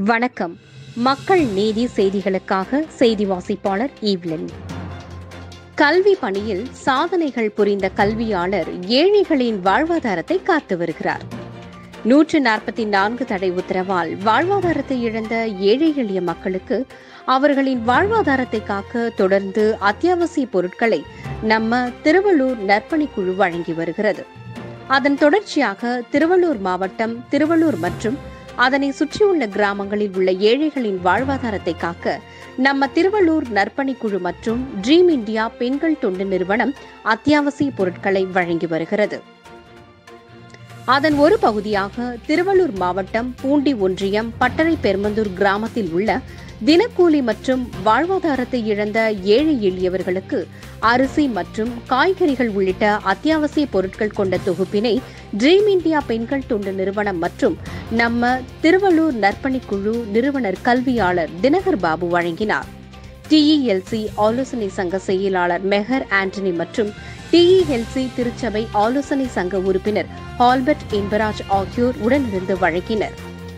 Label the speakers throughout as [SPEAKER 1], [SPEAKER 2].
[SPEAKER 1] வணக்கம் மக்கள் நீதி செய்திகளுக்காக செய்தி வாசிப்பாளர் ஈவ்லின் கல்வி பணியில் சாதனைகள் புரிந்த கல்வியாளர் ஏழைகளின் வாழ்வாதாரத்தை காத்து வருகிறார் நூற்று நாற்பத்தி நான்கு தடை உத்தரவால் வாழ்வாதாரத்தை இழந்த ஏழை எளிய மக்களுக்கு அவர்களின் வாழ்வாதாரத்தை காக்க தொடர்ந்து அத்தியாவசிய பொருட்களை நம்ம திருவள்ளூர் நற்பணிக்குழு வழங்கி வருகிறது அதன் தொடர்ச்சியாக திருவள்ளூர் மாவட்டம் திருவள்ளூர் மற்றும் அதனை சுற்றியுள்ள கிராமங்களில் உள்ள ஏழைகளின் வாழ்வாதாரத்தை காக்க நம்ம திருவள்ளூர் நற்பணிக்குழு மற்றும் ட்ரீம் இந்தியா பெண்கள் தொண்டு நிறுவனம் அத்தியாவசிய பொருட்களை வழங்கி வருகிறது அதன் ஒரு பகுதியாக திருவள்ளூர் மாவட்டம் பூண்டி ஒன்றியம் பட்டறை பெருமந்தூர் கிராமத்தில் உள்ள தினக்கூலி மற்றும் வாழ்வாதாரத்தை இழந்த ஏழை எளியவர்களுக்கு அரிசி மற்றும் காய்கறிகள் உள்ளிட்ட அத்தியாவசிய பொருட்கள் கொண்ட தொகுப்பினை ட்ரீம் இந்தியா பெண்கள் தொண்டு நிறுவனம் மற்றும் நம்ம திருவள்ளூர் நற்பணிக்குழு நிறுவனர் கல்வியாளர் தினகர் பாபு வழங்கினார் டிஇஎல்சி ஆலோசனை சங்க செயலாளர் மெஹர் ஆண்டனி மற்றும் டிஇஎல்சி திருச்சபை ஆலோசனை சங்க உறுப்பினர் ஆல்பர்ட் இன்பராஜ் ஆகியோர் உடனிருந்து வழங்கினர்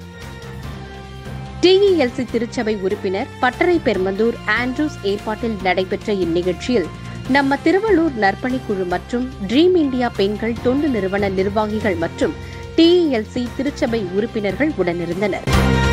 [SPEAKER 1] டிஇஎல்சி திருச்சபை உறுப்பினர் பட்டறை பெருமந்தூர் ஆண்ட்ரூஸ் ஏற்பாட்டில் நடைபெற்ற இந்நிகழ்ச்சியில் நம்ம திருவள்ளூர் நற்பணிக்குழு மற்றும் ட்ரீம் இந்தியா பெண்கள் தொண்டு நிறுவன நிர்வாகிகள் மற்றும் டிஇஎல்சி திருச்சபை உறுப்பினர்கள் உடனிருந்தனர்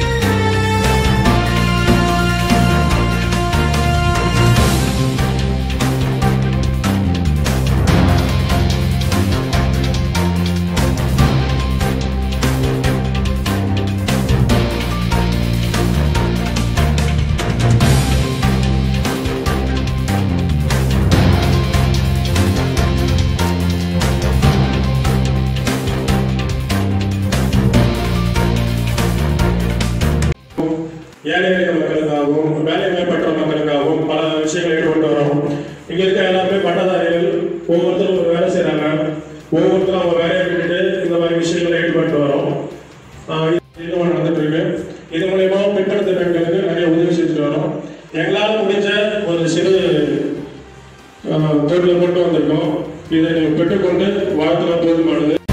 [SPEAKER 2] ஏழை எளிய மக்களுக்காகவும் வேலை மேம்பட்ட மக்களுக்காகவும் பல விஷயங்களை ஈடுபட்டு வரோம் இங்க இருக்க எல்லாருமே பட்டதாரிகள் ஒவ்வொருத்தரும் ஒரு வேலை செய்றாங்க ஒவ்வொருத்தரும் அவங்க வேலையை விட்டுட்டு இந்த மாதிரி விஷயங்களை ஈடுபட்டு வரோம் ஆஹ் இது இன்னும் நடந்துட்டு இருக்கு இது மூலயமா பின்படுத்த பெண்களுக்கு நிறைய உதவி செஞ்சுட்டு வரோம் எங்களால் முடிஞ்ச ஒரு சிறு ஆஹ், தொழிலை கொண்டு வந்திருக்கோம் இதை நீங்கள் பெற்றுக்கொண்டு வாழ்த்துனா போதுமானது